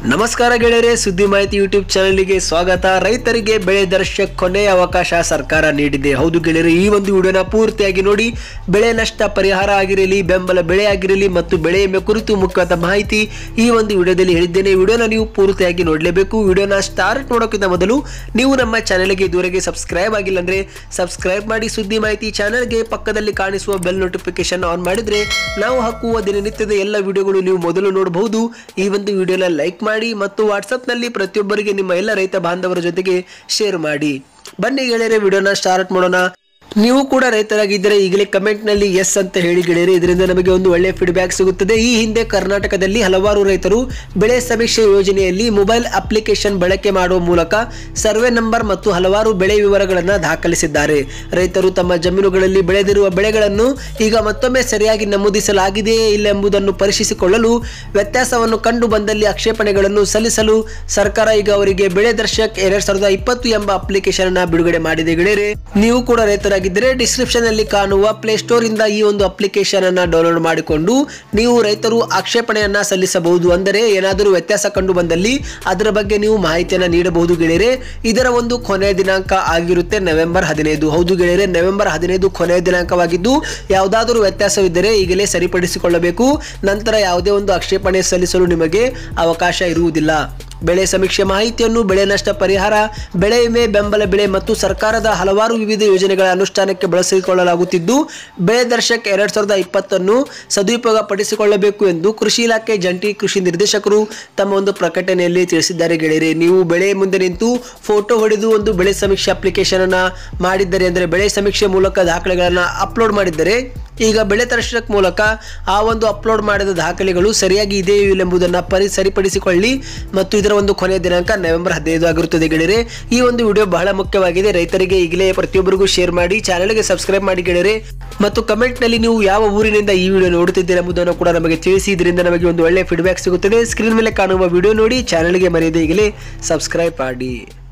ನಮಸ್ಕಾರ ಗೆಳೆಯರೆ ಸುದ್ದಿ ಮಾಹಿತಿ ಯೂಟ್ಯೂಬ್ ಚಾನಲ್ಗೆ ಸ್ವಾಗತ ರೈತರಿಗೆ ಬೆಳೆ ದರ್ಶ ಕೊನೆಯ ಅವಕಾಶ ಸರ್ಕಾರ ನೀಡಿದೆ ಹೌದು ಗೆಳೆಯರೆ ಈ ಒಂದು ವಿಡಿಯೋನ ಪೂರ್ತಿಯಾಗಿ ನೋಡಿ ಬೆಳೆ ನಷ್ಟ ಪರಿಹಾರ ಆಗಿರಲಿ ಬೆಂಬಲ ಬೆಳೆ ಆಗಿರಲಿ ಮತ್ತು ಬೆಳೆ ವಿಮೆ ಕುರಿತು ಮುಖ್ಯವಾದ ಮಾಹಿತಿ ಈ ಒಂದು ವಿಡಿಯೋದಲ್ಲಿ ಹೇಳಿದ್ದೇನೆ ಈ ವಿಡಿಯೋನ ನೀವು ಪೂರ್ತಿಯಾಗಿ ನೋಡಲೇಬೇಕು ವಿಡಿಯೋನ ಸ್ಟಾರ್ಟ್ ಮಾಡೋಕ್ಕಿಂತ ಮೊದಲು ನೀವು ನಮ್ಮ ಚಾನಲ್ಗೆ ಇದುವರೆಗೆ ಸಬ್ಸ್ಕ್ರೈಬ್ ಆಗಿಲ್ಲ ಅಂದ್ರೆ ಸಬ್ಸ್ಕ್ರೈಬ್ ಮಾಡಿ ಸುದ್ದಿ ಮಾಹಿತಿ ಚಾನಲ್ಗೆ ಪಕ್ಕದಲ್ಲಿ ಕಾಣಿಸುವ ಬೆಲ್ ನೋಟಿಫಿಕೇಶನ್ ಆನ್ ಮಾಡಿದ್ರೆ ನಾವು ಹಾಕುವ ದಿನನಿತ್ಯದ ಎಲ್ಲ ವಿಡಿಯೋಗಳು ನೀವು ಮೊದಲು ನೋಡಬಹುದು ಈ ಒಂದು ವಿಡಿಯೋನ ಲೈಕ್ ಮಾಡಿ ಮತ್ತು ವಾಟ್ಸಪ್ನಲ್ಲಿ ಪ್ರತಿಯೊಬ್ಬರಿಗೆ ನಿಮ್ಮ ಎಲ್ಲ ರೈತ ಬಾಂಧವರ ಜೊತೆಗೆ ಶೇರ್ ಮಾಡಿ ಬನ್ನಿ ಗೆಳೆಯರೆ ವಿಡಿಯೋನ ಸ್ಟಾರ್ಟ್ ಮಾಡೋಣ ನೀವು ಕೂಡ ರೈತರಾಗಿದ್ದರೆ ಈಗಲೇ ಕಮೆಂಟ್ ನಲ್ಲಿ ಎಸ್ ಅಂತ ಹೇಳಿ ಗೆಳೆಯರೆ ಇದರಿಂದ ನಮಗೆ ಒಂದು ಒಳ್ಳೆ ಫೀಡ್ಬ್ಯಾಕ್ ಸಿಗುತ್ತದೆ ಈ ಹಿಂದೆ ಕರ್ನಾಟಕದಲ್ಲಿ ಹಲವಾರು ರೈತರು ಬೆಳೆ ಸಮೀಕ್ಷೆ ಯೋಜನೆಯಲ್ಲಿ ಮೊಬೈಲ್ ಅಪ್ಲಿಕೇಶನ್ ಬಳಕೆ ಮಾಡುವ ಮೂಲಕ ಸರ್ವೆ ನಂಬರ್ ಮತ್ತು ಹಲವಾರು ಬೆಳೆ ವಿವರಗಳನ್ನು ದಾಖಲಿಸಿದ್ದಾರೆ ರೈತರು ತಮ್ಮ ಜಮೀನುಗಳಲ್ಲಿ ಬೆಳೆದಿರುವ ಬೆಳೆಗಳನ್ನು ಈಗ ಮತ್ತೊಮ್ಮೆ ಸರಿಯಾಗಿ ನಮೂದಿಸಲಾಗಿದೆಯೇ ಇಲ್ಲ ಎಂಬುದನ್ನು ಪರಿಶೀಲಿಸಿಕೊಳ್ಳಲು ವ್ಯತ್ಯಾಸವನ್ನು ಕಂಡು ಬಂದಲ್ಲಿ ಆಕ್ಷೇಪಣೆಗಳನ್ನು ಸಲ್ಲಿಸಲು ಸರ್ಕಾರ ಈಗ ಅವರಿಗೆ ಬೆಳೆ ದರ್ಶಕ್ ಎರಡ್ ಸಾವಿರದ ಇಪ್ಪತ್ತು ಎಂಬ ಅಪ್ಲಿಕೇಶನ್ ಅನ್ನ ಬಿಡುಗಡೆ ಮಾಡಿದೆ ಗೆಳೆಯರೆ ನೀವು ಕೂಡ ರೈತರಾಗಿದ್ದರೆ ಡಿಸ್ಕ್ರಿಪ್ಷನ್ ಅಲ್ಲಿ ಕಾಣುವ ಪ್ಲೇ ಸ್ಟೋರ್ ಇಂದ ಈ ಒಂದು ಅಪ್ಲಿಕೇಶನ್ ಅನ್ನ ಡೌನ್ಲೋಡ್ ಮಾಡಿಕೊಂಡು ನೀವು ರೈತರು ಆಕ್ಷೇಪಣೆಯನ್ನ ಸಲ್ಲಿಸಬಹುದು ಅಂದರೆ ಏನಾದರೂ ವ್ಯತ್ಯಾಸ ಕಂಡು ಬಂದಲ್ಲಿ ಅದರ ಬಗ್ಗೆ ನೀವು ಮಾಹಿತಿಯನ್ನ ನೀಡಬಹುದು ಗೆಳೆಯರೆ ಇದರ ಒಂದು ಕೊನೆಯ ದಿನಾಂಕ ಆಗಿರುತ್ತೆ ನವೆಂಬರ್ ಹದಿನೈದು ಹೌದು ಗೆಳೆಯರೆ ನವೆಂಬರ್ ಹದಿನೈದು ಕೊನೆಯ ದಿನಾಂಕವಾಗಿದ್ದು ಯಾವುದಾದರೂ ವ್ಯತ್ಯಾಸವಿದ್ದರೆ ಈಗಲೇ ಸರಿಪಡಿಸಿಕೊಳ್ಳಬೇಕು ನಂತರ ಯಾವುದೇ ಒಂದು ಆಕ್ಷೇಪಣೆ ಸಲ್ಲಿಸಲು ನಿಮಗೆ ಅವಕಾಶ ಇರುವುದಿಲ್ಲ ಬೆಳೆ ಸಮೀಕ್ಷೆ ಮಾಹಿತಿಯನ್ನು ಬೆಳೆ ನಷ್ಟ ಪರಿಹಾರ ಬೆಳೆ ವಿಮೆ ಬೆಂಬಲ ಬೆಳೆ ಮತ್ತು ಸರ್ಕಾರದ ಹಲವಾರು ವಿವಿಧ ಯೋಜನೆಗಳ ಅನುಷ್ಠಾನಕ್ಕೆ ಬಳಸಿಕೊಳ್ಳಲಾಗುತ್ತಿದ್ದು ಬೆಳೆ ದರ್ಶಕ್ ಎರಡ್ ಸಾವಿರದ ಇಪ್ಪತ್ತನ್ನು ಸದುಪಯೋಗ ಪಡಿಸಿಕೊಳ್ಳಬೇಕು ಎಂದು ಕೃಷಿ ಇಲಾಖೆ ಜಂಟಿ ಕೃಷಿ ನಿರ್ದೇಶಕರು ತಮ್ಮ ಒಂದು ಪ್ರಕಟಣೆಯಲ್ಲಿ ತಿಳಿಸಿದ್ದಾರೆ ಗೆಳೆಯರೆ ನೀವು ಬೆಳೆ ಮುಂದೆ ನಿಂತು ಫೋಟೋ ಹೊಡೆದು ಒಂದು ಬೆಳೆ ಸಮೀಕ್ಷೆ ಅಪ್ಲಿಕೇಶನ್ ಅನ್ನ ಮಾಡಿದ್ದರೆ ಅಂದರೆ ಬೆಳೆ ಸಮೀಕ್ಷೆ ಮೂಲಕ ದಾಖಲೆಗಳನ್ನು ಅಪ್ಲೋಡ್ ಮಾಡಿದ್ದರೆ ಈಗ ಬೆಳೆ ದರ್ಶಕ್ ಮೂಲಕ ಆ ಒಂದು ಅಪ್ಲೋಡ್ ಮಾಡಿದ ದಾಖಲೆಗಳು ಸರಿಯಾಗಿ ಇದೆಯೋ ಇಲ್ಲ ಎಂಬುದನ್ನು ಪರಿ ಸರಿಪಡಿಸಿಕೊಳ್ಳಿ ಮತ್ತು ಇದರ ಒಂದು ಕೊನೆಯ ದಿನಾಂಕ ನವೆಂಬರ್ ಹದಿನೈದು ಆಗಿರುತ್ತದೆ ಗೆಳೆಯರೆ ಈ ಒಂದು ವಿಡಿಯೋ ಬಹಳ ಮುಖ್ಯವಾಗಿದೆ ರೈತರಿಗೆ ಈಗಲೇ ಪ್ರತಿಯೊಬ್ಬರಿಗೂ ಶೇರ್ ಮಾಡಿ ಚಾನಲ್ಗೆ ಸಬ್ಸ್ಕ್ರೈಬ್ ಮಾಡಿ ಗೆಳೆಯರೆ ಮತ್ತು ಕಮೆಂಟ್ ನಲ್ಲಿ ನೀವು ಯಾವ ಊರಿನಿಂದ ಈ ವಿಡಿಯೋ ನೋಡುತ್ತಿದ್ದೀರಾ ಎಂಬುದನ್ನು ಕೂಡ ನಮಗೆ ತಿಳಿಸಿ ಇದರಿಂದ ನಮಗೆ ಒಂದು ಒಳ್ಳೆ ಫೀಡ್ಬ್ಯಾಕ್ ಸಿಗುತ್ತದೆ ಸ್ಕ್ರೀನ್ ಮೇಲೆ ಕಾಣುವ ವಿಡಿಯೋ ನೋಡಿ ಚಾನಲ್ಗೆ ಮರೆಯದೆ ಈಗಲೇ ಸಬ್ಸ್ಕ್ರೈಬ್ ಮಾಡಿ